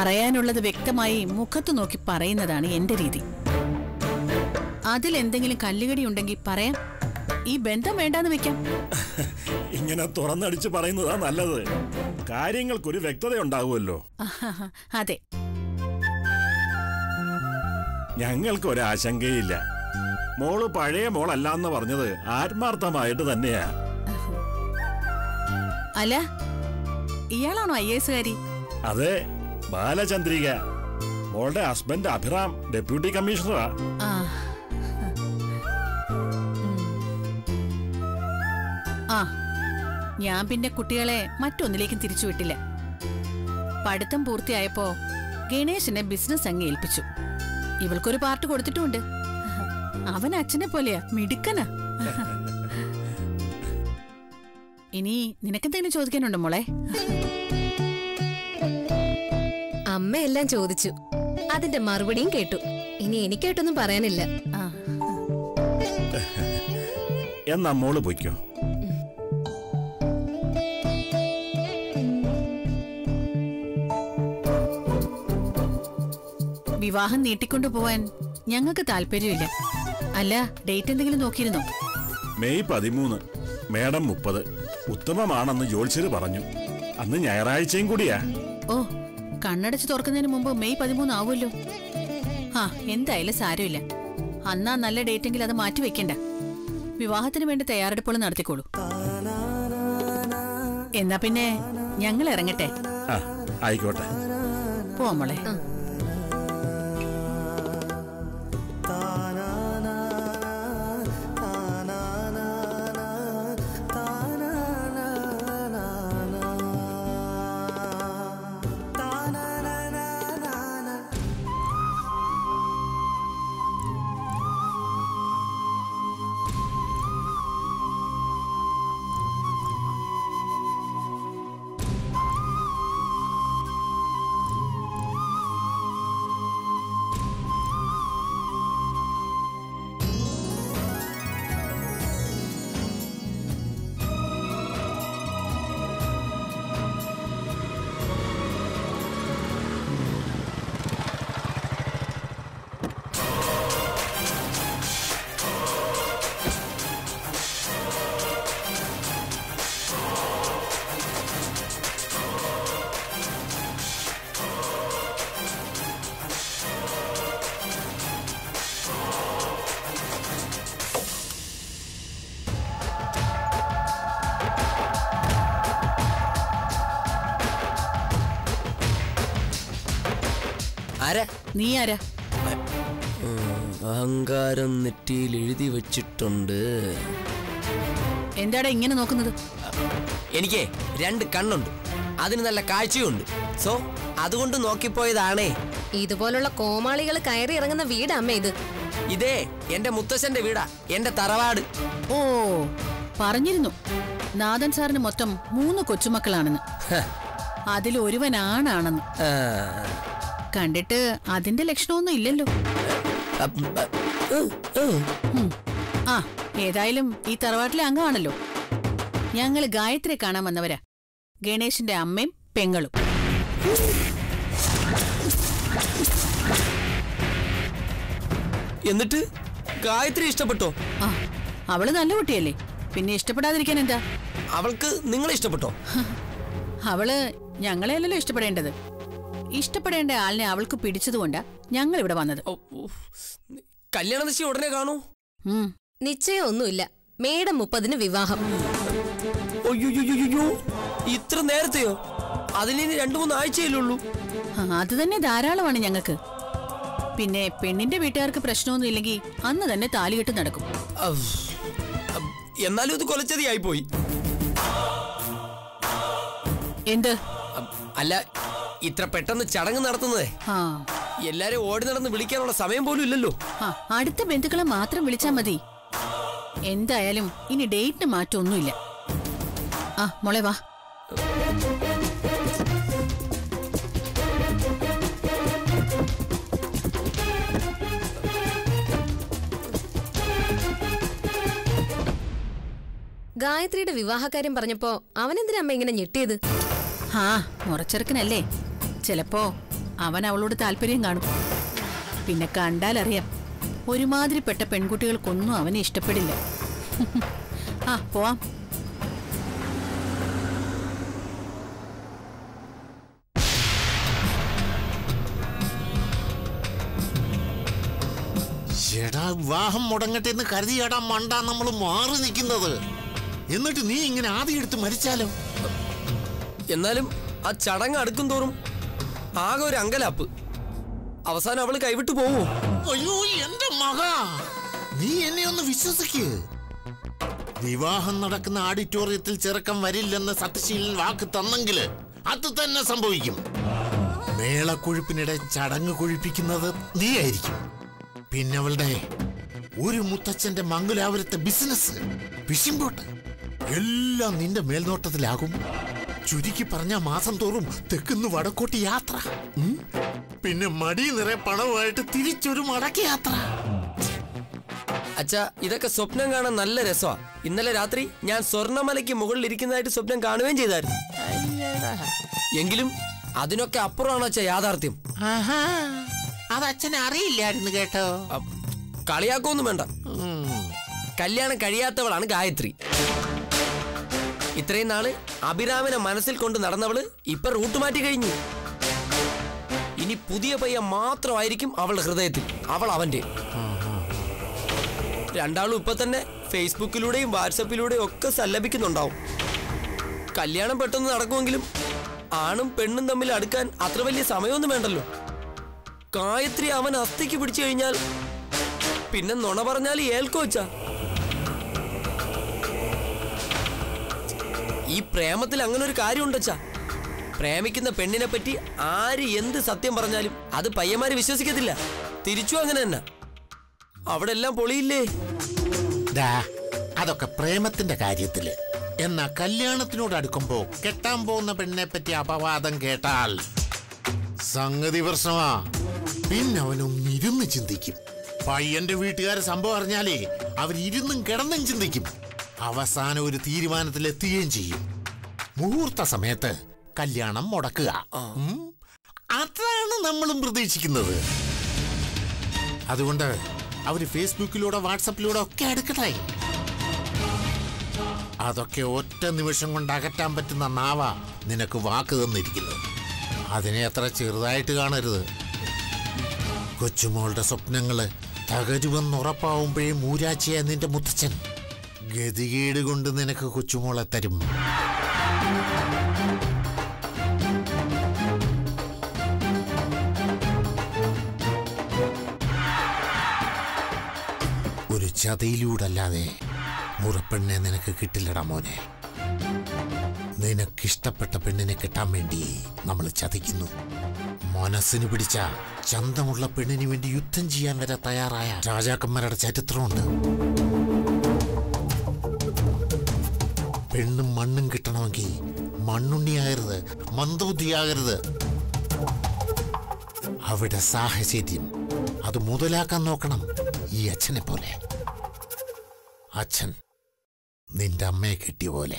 പറയാനുള്ളത് വ്യക്തമായി മുഖത്ത് നോക്കി പറയുന്നതാണ് എന്റെ രീതി അതിലെന്തെങ്കിലും കല്ലുകടി ഉണ്ടെങ്കിൽ പറയാം ഈ ബന്ധം വേണ്ടാന്ന് വെക്കാം ഇങ്ങനെ തുറന്നടിച്ച് പറയുന്നതാ നല്ലത് കാര്യങ്ങൾക്കൊരു വ്യക്തത ഉണ്ടാകുമല്ലോ ആഹാഹാ, അതെ ഞങ്ങൾക്ക് ഒരാശങ്കയില്ല മോള് പഴയ മോളല്ലാന്ന് പറഞ്ഞത് ആത്മാർത്ഥമായിട്ട് തന്നെയാ അല്ല ഇയാളാണോ ഐ എസ് കാരി അതെ ബാലചന്ദ്രിക മോളുടെ ഹസ്ബൻഡ് അഭിറാം ഡെപ്യൂട്ടി കമ്മീഷണറാ ആ ആ ഞാൻ പിന്നെ കുട്ടികളെ മറ്റൊന്നിലേക്കും തിരിച്ചുവിട്ടില്ല പഠിത്തം പൂർത്തിയായപ്പോ ഗണേശനെ ബിസിനസ് അങ്ങ് ഏൽപ്പിച്ചു ഇവൾക്കൊരു പാർട്ട് കൊടുത്തിട്ടുമുണ്ട് അവൻ അച്ഛനെ പോലെയാ മിടുക്കനാ ഇനി നിനക്കെന്തെങ്കിലും ചോദിക്കാനുണ്ടോ മോളെ അമ്മ എല്ലാം ചോദിച്ചു അതിന്റെ മറുപടിയും കേട്ടു ഇനി എനിക്കായിട്ടൊന്നും പറയാനില്ല ആ എന്നാ മോള് പൊയ്ക്കോ വിവാഹം നീട്ടിക്കൊണ്ടു പോവാൻ ഞങ്ങൾക്ക് താല്പര്യമില്ല അല്ല ഡേറ്റ് എന്തെങ്കിലും നോക്കിയിരുന്നോ മെയ് പതിമൂന്ന് മേഡം മുപ്പത് ഉത്തമമാണെന്ന് ജോത്സ്യര് പറഞ്ഞു അന്ന് ഞായറാഴ്ചയും കൂടിയാ ഓ കണ്ണടച്ച് തുറക്കുന്നതിന് മുമ്പ് മെയ് പതിമൂന്ന് ആവുമല്ലോ ആ എന്തായാലും സാരമില്ല അന്നാ നല്ല ഡേറ്റെങ്കിൽ അത് മാറ്റി വെക്കണ്ട വിവാഹത്തിന് വേണ്ടി തയ്യാറെടുപ്പുകൾ നടത്തിക്കോളൂ എന്നാ പിന്നെ ഞങ്ങൾ ഇറങ്ങട്ടെ ആ ആയിക്കോട്ടെ പോവാം മോളെ ആരാ നീ ആരാ ഉം, അഹങ്കാരം നെറ്റിയിൽ എഴുതി വെച്ചിട്ടുണ്ട് എന്താടാ ഇങ്ങനെ നോക്കുന്നത് എനിക്ക് രണ്ട് കണ്ണുണ്ട് അതിന് നല്ല കാഴ്ചയുണ്ട് സോ അതുകൊണ്ട് നോക്കിപ്പോയതാണേ ഇതുപോലുള്ള കോമാളികൾ കയറി ഇറങ്ങുന്ന വീടാ അമ്മ ഇത് ഇതേ എന്റെ മുത്തശ്ശന്റെ വീടാ എന്റെ തറവാട് ഓ പറഞ്ഞിരുന്നു നാഥൻ സാറിന് മൊത്തം മൂന്ന് കൊച്ചുമക്കളാണെന്ന് ഹ, അതിൽ ഒരുവൻ ആണാണെന്ന് ആ, കണ്ടിട്ട് അതിന്റെ ലക്ഷണമൊന്നും ഇല്ലല്ലോ അപ്പ്, അ, ഉം, ഉം. ഉം. ആ ഏതായാലും ഈ തറവാട്ടിലെ അംഗമാണല്ലോ ഞങ്ങൾ ഗായത്രിയെ കാണാൻ വന്നവരാ ഗണേശിന്റെ അമ്മയും പെങ്ങളും എന്നിട്ട് ഗായത്രി ഇഷ്ടപ്പെട്ടോ ആ അവള് നല്ല കുട്ടിയല്ലേ പിന്നെ ഇഷ്ടപ്പെടാതിരിക്കാൻ എന്താ അവൾക്ക് നിങ്ങളെ ഇഷ്ടപ്പെട്ടോ അവള് ഞങ്ങളെയല്ലല്ലോ ഇഷ്ടപ്പെടേണ്ടത് ഇഷ്ടപ്പെടേണ്ട ആളിനെ അവൾക്ക് പിടിച്ചതുകൊണ്ടാ ഞങ്ങൾ ഇവിടെ വന്നത് ഓ, ഓ. കല്യാണ നിശ്ചയം ഉടനെ കാണൂ ഉം. നിശ്ചയമൊന്നുമില്ല മേടം മുപ്പതിന് വിവാഹം ഒയ്യോ ഇത്ര നേരത്തെയോ അതിന് രണ്ടു മൂന്ന് ആഴ്ചയല്ലേ ഉള്ളൂ ആ, അത് തന്നെ ധാരാളമാണ് ഞങ്ങൾക്ക് പിന്നെ പെണ്ണിന്റെ വീട്ടുകാർക്ക് പ്രശ്നമൊന്നും ഇല്ലെങ്കിൽ അന്ന് തന്നെ താലികെട്ട് നടക്കും അവ്. അവ്. എന്നാലും ഇത് കൊലച്ചതിയായി പോയി എന്ത് അവ്. അല്ല ഇത്ര പെട്ടെന്ന് ചടങ്ങ് നടത്തുന്നതേ ആ എല്ലാരും ഓടി നടന്ന് വിളിക്കാനുള്ള സമയം പോലും ഇല്ലല്ലോ ആ അടുത്ത ബന്ധുക്കളെ മാത്രം വിളിച്ചാ മതി എന്തായാലും ഇനി ഡേറ്റിന് മാറ്റമൊന്നുമില്ല ആ മോളെ വാ ഗായത്രിയുടെ വിവാഹകാര്യം പറഞ്ഞപ്പോ അവനെന്തിനാ അമ്മ ഇങ്ങനെ ഞെട്ടിയത് ആ മുറച്ചെറുക്കനല്ലേ ചിലപ്പോ അവൻ അവളോട് താല്പര്യം കാണും പിന്നെ കണ്ടാലറിയാം ഒരുമാതിരിപ്പെട്ട പെൺകുട്ടികൾക്കൊന്നും അവനെ ഇഷ്ടപ്പെടില്ല ആ പോവാം എടാ വിവാഹം മുടങ്ങട്ടെ എന്ന് കരുതിയാടാ മണ്ട നമ്മൾ മാറി നിൽക്കുന്നത് എന്നിട്ട് നീ ഇങ്ങനെ ആദ്യം എടുത്ത് മരിച്ചാലോ എന്നാലും ആ ചടങ്ങ് അടുക്കും തോറും ആകെ ഒരു അങ്കലാപ്പ് അവസാനം അവള് കൈവിട്ടു പോവോ അയ്യോ എന്റെ മക നീ എന്നെ ഒന്ന് വിശ്വസിക്ക് വിവാഹം നടക്കുന്ന ഓഡിറ്റോറിയത്തിൽ ചെറുക്കം വരില്ലെന്ന് സത്യശീലൻ വാക്ക് തന്നെങ്കില് അത് തന്നെ സംഭവിക്കും മേളക്കൊഴുപ്പിനിടെ ചടങ്ങ് കൊഴിപ്പിക്കുന്നത് നീയായിരിക്കും പിന്നെ അവളുടെ ഒരു മുത്തച്ഛന്റെ മംഗലാപുരത്തെ ബിസിനസ് പിശിമ്പോട്ട് എല്ലാം നിന്റെ മേൽനോട്ടത്തിലാകും ചുരുക്കി പറഞ്ഞ മാസം തോറും തെക്കുന്ന് വടക്കോട്ട് യാത്ര ഉം? പിന്നെ മടി നിറയെ പണവുമായിട്ട് തിരിച്ചൊരു മടക്കി യാത്ര അച്ഛാ ഇതൊക്കെ സ്വപ്നം കാണാൻ നല്ല രസമാ ഇന്നലെ രാത്രി ഞാൻ സ്വർണ്ണമലയ്ക്ക് മുകളിൽ ഇരിക്കുന്നതായിട്ട് സ്വപ്നം കാണുകയും ചെയ്തായിരുന്നു എങ്കിലും അതിനൊക്കെ അപ്പുറമാണ് അച്ഛാ യാഥാർത്ഥ്യം ആഹാ അത് അച്ഛനെ അറിയില്ലായിരുന്നു കേട്ടോ അ- കളിയാക്കൊന്നും വേണ്ട ഉം. കല്യാണം കഴിയാത്തവളാണ് ഗായത്രി ഇത്രയും നാള് അഭിരാമിനെ മനസ്സിൽ കൊണ്ട് നടന്നവള് ഇപ്പൊ റൂട്ട് മാറ്റി കഴിഞ്ഞു ഇനി പുതിയ പയ്യൻ മാത്രമായിരിക്കും അവളുടെ ഹൃദയത്തിൽ അവൾ അവന്റെ രണ്ടാളും ഇപ്പൊ തന്നെ ഫേസ്ബുക്കിലൂടെയും വാട്സപ്പിലൂടെയും ഒക്കെ സല്ലപിക്കുന്നുണ്ടാവും കല്യാണം പെട്ടെന്ന് നടക്കുമെങ്കിലും ആണും പെണ്ണും തമ്മിൽ അടുക്കാൻ അത്ര വലിയ സമയമൊന്നും വേണ്ടല്ലോ ഗായത്രി അവൻ അസ്ഥിക്ക് പിടിച്ചു കഴിഞ്ഞാൽ പിന്നെ നുണ പറഞ്ഞാൽ ഏൽക്കോ വെച്ചാ ഈ പ്രേമത്തിൽ അങ്ങനെ ഒരു കാര്യമുണ്ടച്ചാ പ്രേമിക്കുന്ന പെണ്ണിനെ പറ്റി ആര് എന്ത് സത്യം പറഞ്ഞാലും അത് പയ്യന്മാര് വിശ്വസിക്കത്തില്ല തിരിച്ചു അങ്ങനെ തന്നെ അവിടെ എല്ലാം പൊളിയില്ലേ ദാ, അതൊക്കെ പ്രേമത്തിന്റെ കാര്യത്തില് എന്നാ കല്യാണത്തിനോട് അടുക്കുമ്പോ കെട്ടാൻ പോകുന്ന പെണ്ണിനെ പറ്റി അപവാദം കേട്ടാൽ സംഗതി പ്രശ്നമാ പിന്നെ അവനൊന്നിരുന്ന് ചിന്തിക്കും പയ്യന്റെ വീട്ടുകാരെ സംഭവം അറിഞ്ഞാലേ അവരിരുന്നും കിടന്നും ചിന്തിക്കും അവസാനം ഒരു തീരുമാനത്തിലെത്തുകയും ചെയ്യും മുഹൂർത്ത സമയത്ത് കല്യാണം മുടക്കുക ഉം. അതാണ് നമ്മളും പ്രതീക്ഷിക്കുന്നത് അതുകൊണ്ട് അവര് ഫേസ്ബുക്കിലൂടെ വാട്സപ്പിലൂടെ ഒക്കെ അടുക്കട്ടെ അതൊക്കെ ഒറ്റ നിമിഷം കൊണ്ട് അകറ്റാൻ പറ്റുന്ന നാവ നിനക്ക് വാക്ക് തന്നിരിക്കുന്നത് അതിനെ അത്ര ചെറുതായിട്ട് കാണരുത് കൊച്ചുമോളുടെ സ്വപ്നങ്ങള് തകരുമെന്ന് ഉറപ്പാവുമ്പോഴേ മൂരാച്ചിയ നിന്റെ മുത്തച്ഛൻ ഗതികേട് കൊണ്ട് നിനക്ക് കൊച്ചുമോളെ തരും ഒരു ചതയിലൂടല്ലാതെ മുറപ്പെണ്ണെ നിനക്ക് കിട്ടില്ലടാ മോനെ നിനക്കിഷ്ടപ്പെട്ട പെണ്ണിനെ കിട്ടാൻ വേണ്ടി നമ്മൾ ചതിക്കുന്നു മനസ്സിന് പിടിച്ച ചന്തമുള്ള പെണ്ണിന് വേണ്ടി യുദ്ധം ചെയ്യാൻ വരെ തയ്യാറായ രാജാക്കന്മാരുടെ ചരിത്രമുണ്ട് പെണ്ണും മണ്ണും കിട്ടണമെങ്കിൽ മണ്ണുണ്ണിയാകരുത് മന്ദബുദ്ധിയാകരുത് അവിടെ സാഹചര്യം അത് മുതലാക്കാൻ നോക്കണം ഈ അച്ഛനെ പോലെ അച്ഛൻ നിന്റെ അമ്മയെ കിട്ടിയ പോലെ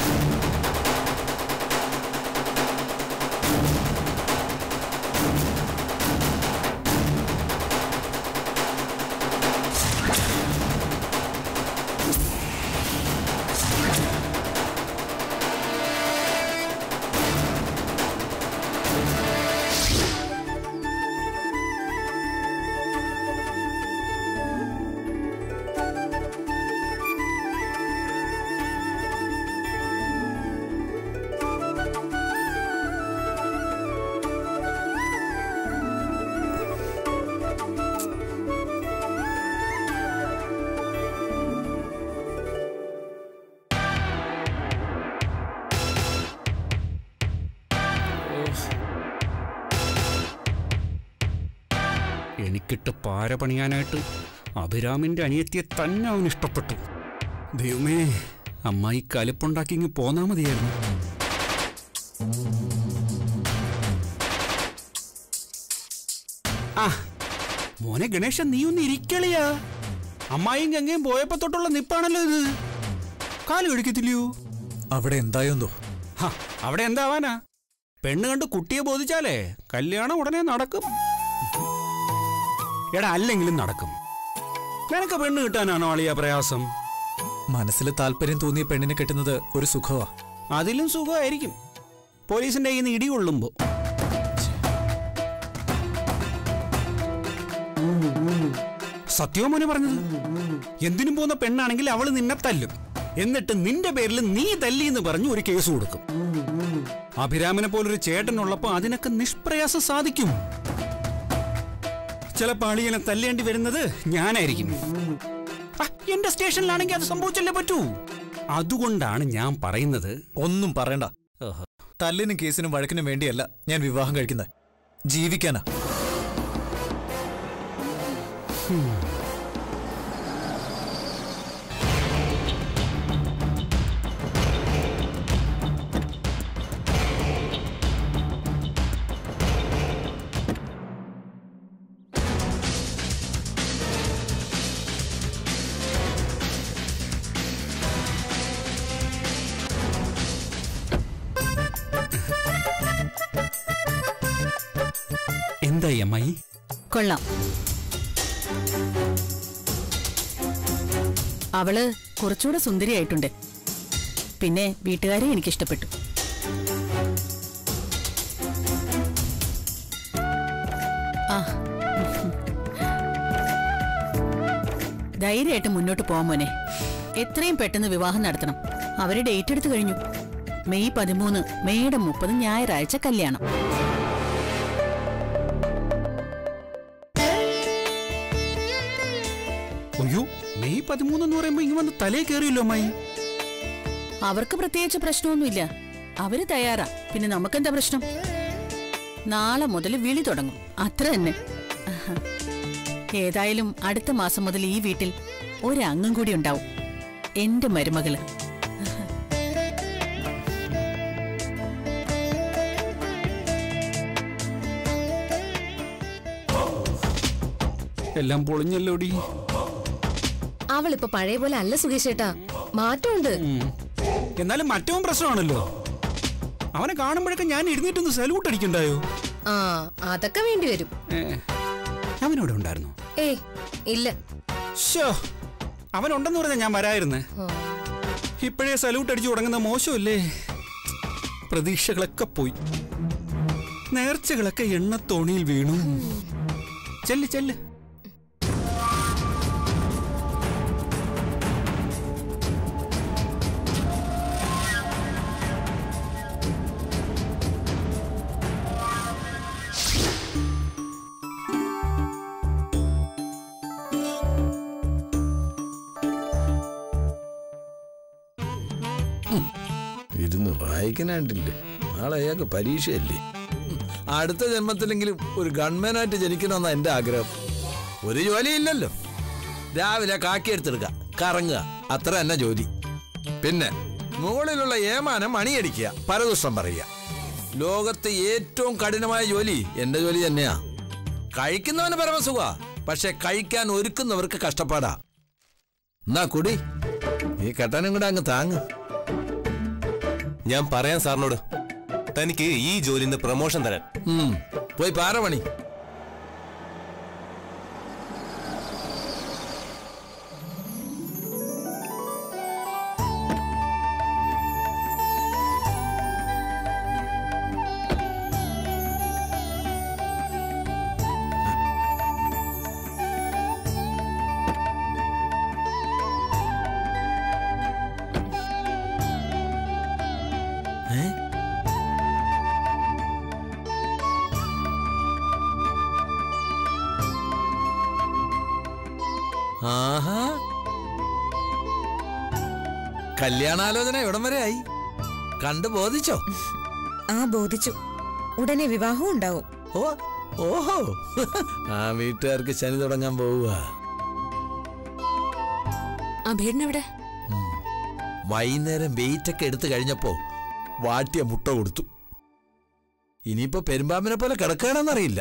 എനിക്കിട്ട് പാര പണിയാനായിട്ട് അഭിരാമിന്റെ അനിയത്തിയെ തന്നെ അവൻ ഇഷ്ടപ്പെട്ടു ദൈവമേ അമ്മായി കലിപ്പുണ്ടാക്കി ഇങ്ങ് പോന്നാ മതിയായിരുന്നു ആ മോനെ ഗണേശൻ നീ ഒന്ന് ഇരിക്കളിയാ അമ്മായിയും ഗംഗയും പോയപ്പോ തൊട്ടുള്ള നിപ്പാണല്ലോ ഇത് കാല് കഴിക്കത്തില്ലയോ അവിടെ എന്തായോന്തോ ഹ, അവിടെ എന്താവാനാ പെണ്ണ് കണ്ട് കുട്ടിയെ ബോധിച്ചാലേ കല്യാണം ഉടനെ നടക്കും എടാ അല്ലെങ്കിലും നടക്കും നിനക്ക് പെണ്ണ് കിട്ടാനാണോ അളിയ പ്രയാസം മനസ്സിൽ താല്പര്യം തോന്നിയ പെണ്ണിനെ കെട്ടുന്നത് ഒരു സുഖമാ അതിലും സുഖമായിരിക്കും പോലീസിന്റെ കയ്യിൽ നിന്ന് ഇടികൊള്ളുമ്പോ സത്യമോനെ പറഞ്ഞത് എന്തിനും പോകുന്ന പെണ്ണാണെങ്കിൽ അവള് നിന്നെ തല്ലും എന്നിട്ട് നിന്റെ പേരിൽ നീ തല്ലി എന്ന് പറഞ്ഞു ഒരു കേസ് കൊടുക്കും അഭിരാമനെ പോലൊരു ചേട്ടനുള്ളപ്പോ അതിനൊക്കെ നിഷ്പ്രയാസം സാധിക്കും ചിലപ്പോ അളിയനെ തല്ലേണ്ടി വരുന്നത് ഞാനായിരിക്കും ആ, എന്റെ സ്റ്റേഷനിലാണെങ്കിൽ അത് സംഭവിച്ചല്ലേ പറ്റൂ അതുകൊണ്ടാണ് ഞാൻ പറയുന്നത് ഒന്നും പറയണ്ട തല്ലിനും കേസിനും വഴക്കിനും വേണ്ടിയല്ല ഞാൻ വിവാഹം കഴിക്കുന്നത് ജീവിക്കാനാ എന്തായി അമ്മായി കൊള്ളാം അവള് കുറച്ചുകൂടെ സുന്ദരിയായിട്ടുണ്ട് പിന്നെ വീട്ടുകാരെ എനിക്കിഷ്ടപ്പെട്ടു ആ ധൈര്യമായിട്ട് മുന്നോട്ട് പോവാൻ മോനെ എത്രയും പെട്ടെന്ന് വിവാഹം നടത്തണം അവര് ഡേറ്റ് എടുത്തു കഴിഞ്ഞു മെയ് പതിമൂന്ന് മെയ്യുടെ മുപ്പത് ഞായറാഴ്ച കല്യാണം അയ്യോ മെയ് പതിമൂന്നെന്ന് പറയുമ്പോ ഇങ്ങനെ വന്ന് തലേ കയറിയല്ലോ അമ്മായി അവർക്ക് പ്രത്യേകിച്ച് പ്രശ്നമൊന്നുമില്ല അവര് തയ്യാറാ പിന്നെ നമുക്കെന്താ പ്രശ്നം നാളെ മുതൽ വിളി തുടങ്ങും അത്ര തന്നെ ആഹാ. ഏതായാലും അടുത്ത മാസം മുതൽ ഈ വീട്ടിൽ ഒരംഗം കൂടി ഉണ്ടാവും എന്റെ മരുമകള് എല്ലാം പൊളിഞ്ഞല്ലോടി അവളിപ്പോ പഴയ പോലെ അല്ല സുഖേഷേട്ടാ മാറ്റമുണ്ട് ഉം. എന്നാലും മറ്റവും പ്രശ്നമാണല്ലോ അവനെ കാണുമ്പോഴൊക്കെ ഞാൻ എഴുന്നേറ്റൊന്ന് സല്യൂട്ട് അടിക്കണ്ടായോ ആ അതൊക്കെ വേണ്ടി വരും ഏ, അവനവിടെ ഉണ്ടായിരുന്നു ഏയ് ഇല്ല ഷോ അവനുണ്ടെന്ന് പറഞ്ഞാൽ ഞാൻ വരായിരുന്നേ ആ. ഇപ്പോഴേ സല്യൂട്ട് അടിച്ചു തുടങ്ങുന്ന മോശമല്ലേ പ്രതീക്ഷകളൊക്കെ പോയി നേർച്ചകളൊക്കെ എണ്ണത്തോണിയിൽ വീണു ചെല്ല് ചെല്ല് ഇരുന്ന് വായിക്കാനായിട്ടില്ലേ നാളെ അയാൾക്ക് പരീക്ഷയല്ലേ ഉം. അടുത്ത ജന്മത്തിലെങ്കിലും ഒരു ഗവൺമെന്റായിട്ട് ജനിക്കണമെന്ന എന്റെ ആഗ്രഹം ഒരു ജോലിയില്ലല്ലോ രാവിലെ കാക്കി എടുത്തെടുക്കുക കറങ്ങുക അത്ര തന്നെ ജോലി പിന്നെ മുകളിലുള്ള ഏമാനം മണിയടിക്കുക പരദുഷ്ടം പറയുക ലോകത്തെ ഏറ്റവും കഠിനമായ ജോലി എന്റെ ജോലി തന്നെയാ കഴിക്കുന്നവന് പരമസുഖ പക്ഷെ കഴിക്കാൻ ഒരുക്കുന്നവർക്ക് കഷ്ടപ്പാടാ എന്നാ കുടി ഈ കെട്ടാനും കൂടെ അങ്ങ് താങ്ങ് ഞാൻ പറയാം സാറിനോട് തനിക്ക് ഈ ജോലിയിൽ നിന്ന് പ്രൊമോഷൻ തരാൻ ഉം. പോയി പാറ പണി ഏ? ആഹാ കല്യാണാലോചന എവിടം വരെ ആയി കണ്ടു ബോധിച്ചോ ആ ബോധിച്ചു ഉടനെ വിവാഹവും ഉണ്ടാവും ഓ ഓഹോ ആ വീട്ടുകാർക്ക് ശനി തുടങ്ങാൻ പോവുക അഭീടനെവിടെ വൈകുന്നേരം വെയിറ്റ് ഒക്കെ എടുത്തു കഴിഞ്ഞപ്പോ വാട്ടിയ മുട്ട കൊടുത്തു ഇനിയിപ്പോ പെരുമ്പാമ്പിനെ പോലെ കിടക്കുകയാണെന്നറിയില്ല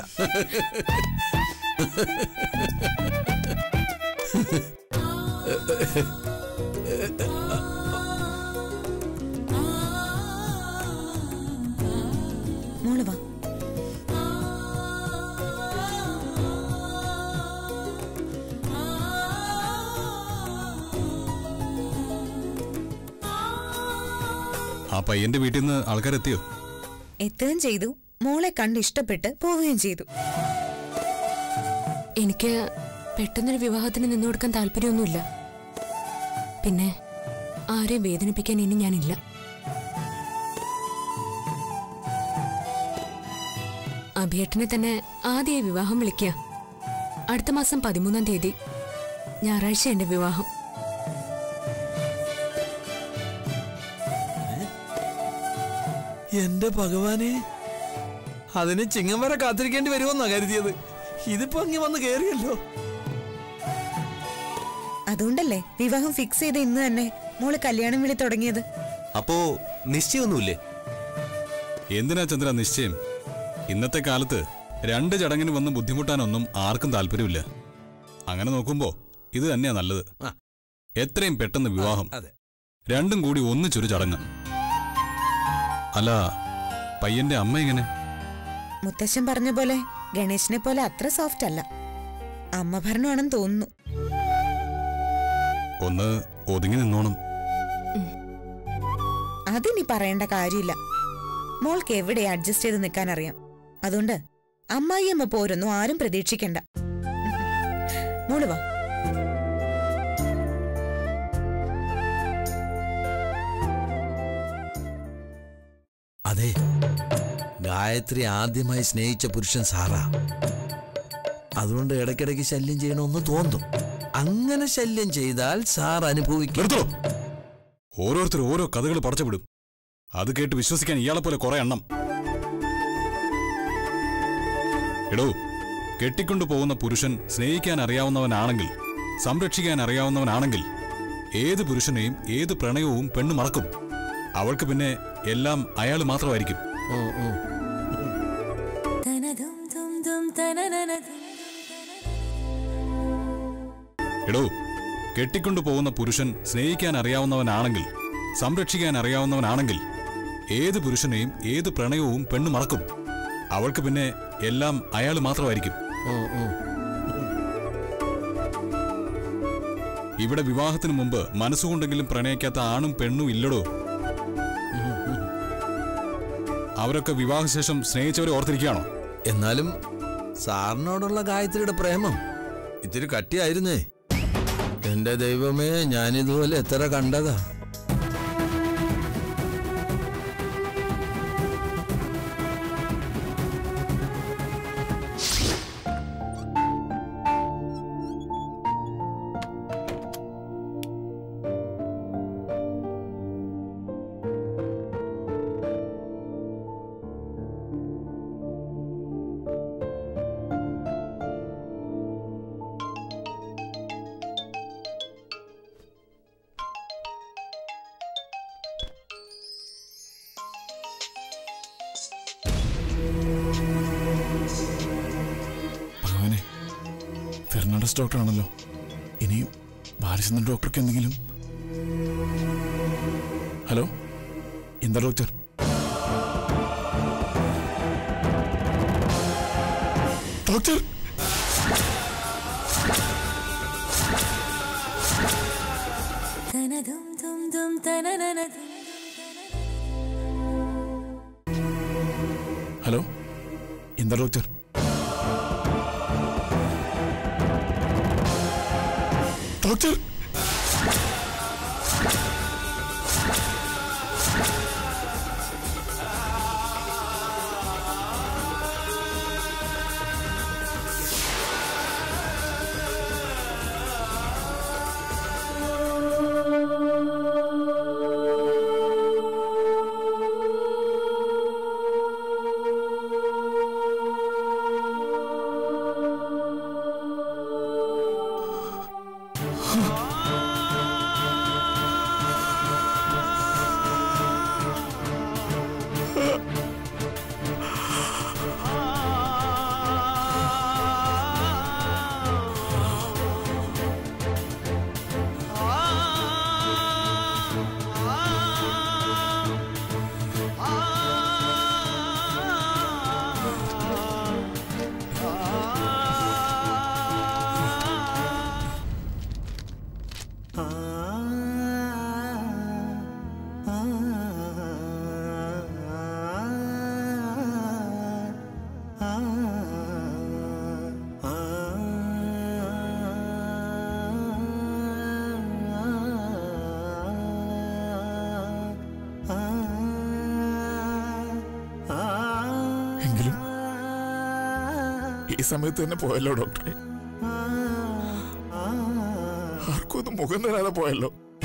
ആ പയ്യന്റെ വീട്ടിൽ നിന്ന് ആൾക്കാരെത്തിയോ എത്തുകയും ചെയ്തു മോളെ കണ്ട് ഇഷ്ടപ്പെട്ട് പോവുകയും ചെയ്തു എനിക്ക് പെട്ടെന്നൊരു വിവാഹത്തിന് നിന്നു കൊടുക്കാൻ താല്പര്യമൊന്നുമില്ല പിന്നെ ആരെയും വേദനിപ്പിക്കാൻ ഇനി ഞാനില്ല അഭിയേട്ടനെ തന്നെ ആദ്യമായി വിവാഹം വിളിക്കുക അടുത്ത മാസം പതിമൂന്നാം തീയതി ഞായറാഴ്ച എന്റെ വിവാഹം എന്റെ ഭഗവാനെ അതിന് ചിങ്ങം വരെ കാത്തിരിക്കേണ്ടി വരുമെന്നാ കരുതിയത് ഇതിപ്പോ അങ്ങ് വന്ന് കേറിയല്ലോ അതുകൊണ്ടല്ലേ വിവാഹം ഫിക്സ് ചെയ്ത് ഇന്ന് തന്നെ മോള് കല്യാണം വിളി തുടങ്ങിയത് അപ്പോ നിശ്ചയമൊന്നുമില്ലേ എന്തിനാ ചന്ദ്ര നിശ്ചയം ഇന്നത്തെ കാലത്ത് രണ്ട് ചടങ്ങിന് വന്ന് ബുദ്ധിമുട്ടാനൊന്നും ആർക്കും താല്പര്യമില്ല അങ്ങനെ നോക്കുമ്പോ ഇത് തന്നെയാ നല്ലത് ആ. എത്രയും പെട്ടെന്ന് വിവാഹം അതെ രണ്ടും കൂടി ഒന്നിച്ചൊരു ചടങ്ങ് അല്ല പയ്യന്റെ അമ്മ എങ്ങനെ മുത്തശ്ശൻ പറഞ്ഞ പോലെ ഗണേശനെ പോലെ അത്ര സോഫ്റ്റ് അല്ല അമ്മ ഭരണമാണെന്ന് തോന്നുന്നു ഒന്ന് ഒതുങ്ങി നിന്നോണം അതിനി പറയേണ്ട കാര്യമില്ല മോൾക്ക് എവിടെ അഡ്ജസ്റ്റ് ചെയ്ത് നിൽക്കാൻ അറിയാം അതുകൊണ്ട് അമ്മായിയമ്മ പോരൊന്നും ആരും പ്രതീക്ഷിക്കണ്ട മോള് വാ അതെ ഗായത്രി ആദ്യമായി സ്നേഹിച്ച പുരുഷൻ സാറാ അതുകൊണ്ട് ഇടയ്ക്കിടയ്ക്ക് ശല്യം ചെയ്യണമെന്ന് തോന്നും അങ്ങനെ ശല്യം ചെയ്താൽ സാർ അനുഭവിക്കും നിർത്തോ ഓരോരുത്തർ ഓരോ കഥകൾ പടച്ചുവിടും അത് കേട്ട് വിശ്വസിക്കാൻ ഇയാളെ പോലെ കുറെ എണ്ണം എടോ കെട്ടിക്കൊണ്ടു പോകുന്ന പുരുഷൻ സ്നേഹിക്കാൻ അറിയാവുന്നവനാണെങ്കിൽ സംരക്ഷിക്കാൻ അറിയാവുന്നവനാണെങ്കിൽ ഏത് പുരുഷനെയും ഏത് പ്രണയവും പെണ്ണ് മറക്കും അവൾക്ക് പിന്നെ എല്ലാം അയാൾ മാത്രമായിരിക്കും എടോ കെട്ടിക്കൊണ്ടു പോകുന്ന പുരുഷൻ സ്നേഹിക്കാൻ അറിയാവുന്നവനാണെങ്കിൽ സംരക്ഷിക്കാൻ അറിയാവുന്നവനാണെങ്കിൽ ഏത് പുരുഷനെയും ഏത് പ്രണയവും പെണ്ണ് മറക്കും അവൾക്ക് പിന്നെ എല്ലാം അയാൾ മാത്രമായിരിക്കും ഇവിടെ വിവാഹത്തിന് മുമ്പ് മനസ്സുകൊണ്ടെങ്കിലും പ്രണയിക്കാത്ത ആണും പെണ്ണും ഇല്ലടോ അവരൊക്കെ വിവാഹശേഷം സ്നേഹിച്ചവരെ ഓർത്തിരിക്കുകയാണോ എന്നാലും സാറിനോടുള്ള ഗായത്രിയുടെ പ്രേമം ഇത്തിരി കട്ടിയായിരുന്നേ എന്റെ ദൈവമേ ഞാനിതുപോലെ എത്ര കണ്ടതാ ഭഗവാനെ ഫെർണാണ്ടസ് ഡോക്ടറാണല്ലോ ഇനിയും ബാലചന്ദ്രൻ ഡോക്ടർക്ക് എന്തെങ്കിലും ഹലോ എന്താ ഡോക്ടർ ഡോക്ടർ ഹലോ എന്താ ഡോക്ടർ ഡോക്ടർ ആ ഈ സമയത്ത് തന്നെ പോയല്ലോ ഡോക്ടറെ ആർക്കും ഒന്നും മുഖം തരാതെ പോയല്ലോ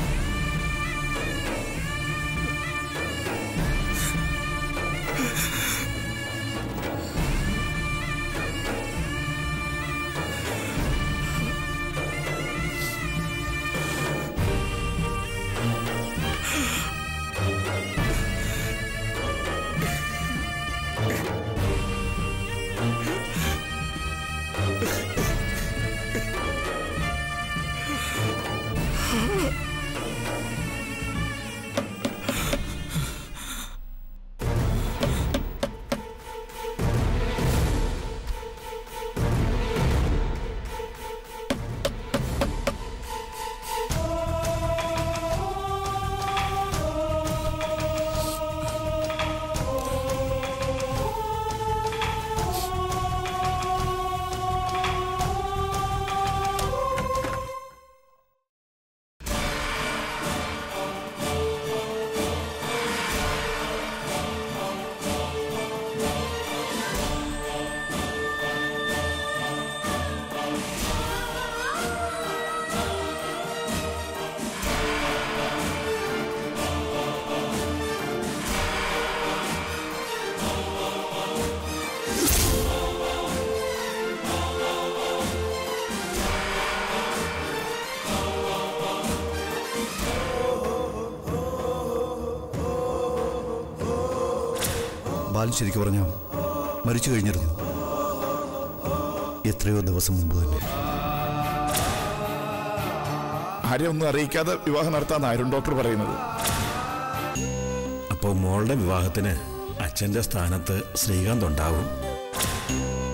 ബാലൻ ശരിക്കും പറഞ്ഞ മരിച്ചു കഴിഞ്ഞിരുന്നു എത്രയോ ദിവസം മുമ്പ് തന്നെ ആരെയും ഒന്നും അറിയിക്കാതെ വിവാഹം നടത്താന്നായിരുന്നു ഡോക്ടർ പറയുന്നത് അപ്പോൾ മോളുടെ വിവാഹത്തിന് അച്ഛന്റെ സ്ഥാനത്ത് ശ്രീകാന്ത് ഉണ്ടാവും